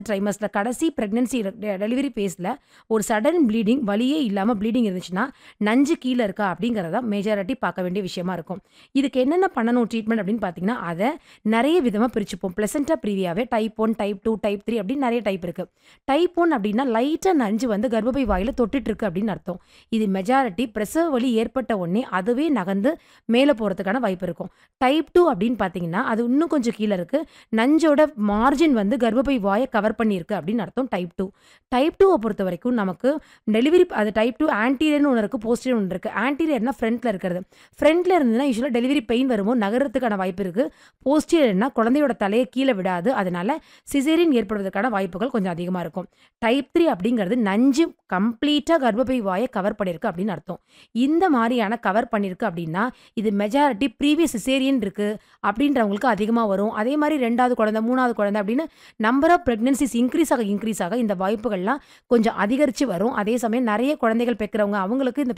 ட்ரைமஸ்ல கடைசி pregnancy delivery ஃபேஸில் ஒரு சடன் ப்ளீடிங் வலியே இல்லாமல் ப்ளீடிங் இருந்துச்சுன்னா நஞ்சு கீழே இருக்கா அப்படிங்கிறத மேஜாரிட்டி பார்க்க வேண்டிய விஷயமா இருக்கும் இதுக்கு என்னென்ன பண்ணணும் ட்ரீட்மெண்ட் அப்படின்னு பார்த்தீங்கன்னா அதை நிறைய விதமாக பிரிச்சுப்போம் ப்ளசண்டா ப்ரீவியாவே type one type two type three அப்படின்னு நிறைய டைப் இருக்கு டைப் ஒன் அப்படின்னா லைட்டாக நஞ்சு வந்து கர்ப்பப்பை வாயில் தொட்டுட்டு இருக்கு அப்படின்னு அர்த்தம் இது மெஜாரிட்டி பிரசவ வலி ஏற்பட்ட உடனே அதுவே நகர்ந்து மேலே போகிறதுக்கான வாய்ப்பு இருக்கும் டைப் டூ அப்படின்னு பார்த்தீங்கன்னா அது இன்னும் கொஞ்சம் கீழே இருக்கு நஞ்சோட மார்ஜின் வந்து கர்ப்பப்பை வாயை கவர் பண்ணியிருக்கு அப்படின்னு அர்த்தம் டைப் டூ டைப் டூவை பொறுத்த வரைக்கும் நமக்கு டெலிவரி அது டைப் டூ ஆன்டீரியர்னு ஒன்று இருக்குது போஸ்டீரியர் ஒன்று இருக்குது ஆன்டீரியர்னா ஃப்ரண்ட்டில் இருக்கிறது ஃப்ரண்ட்டில் இருந்ததுன்னா யூஸ்வலாக டெலிவரி பெயின் வரும்போது நகரத்துக்கான வாய்ப்பு இருக்குது போஸ்டீரியர்னா குழந்தையோட தலையை கீழே விடாது அதனால சிசேரியன் ஏற்படுவதற்கான வாய்ப்புகள் கொஞ்சம் அதிகமாக இருக்கும் டைப் த்ரீ அப்படிங்கிறது நஞ்சு கம்ப்ளீட்டாக கர்ப்பப்பை வாயை கவர் பண்ணியிருக்கு அப்படின்னு அர்த்தம் இந்த மாதிரியான கவர் பண்ணியிருக்கு அப்படின்னா இது மெஜாரிட்டி ப்ரீவியஸ் சிசேரியன் இருக்குது அப்படின்றவங்களுக்கு அதிகமாக வரும் அதே மாதிரி ரெண்டாவது குழந்தை மூணாவது குழந்தை அப்படின்னு நம்பர் ஆஃப் ப்ரெக்னன்சிஸ் இன்க்ரீஸ் ஆக இன்க்ரீஸ் ஆக இந்த வாய்ப்புகள்லாம் கொஞ்சம் அதிகரித்து வரும் அதே சமயம் நிறைய குழந்தைகள் பெக்கிறவங்க அவங்களுக்கு இந்த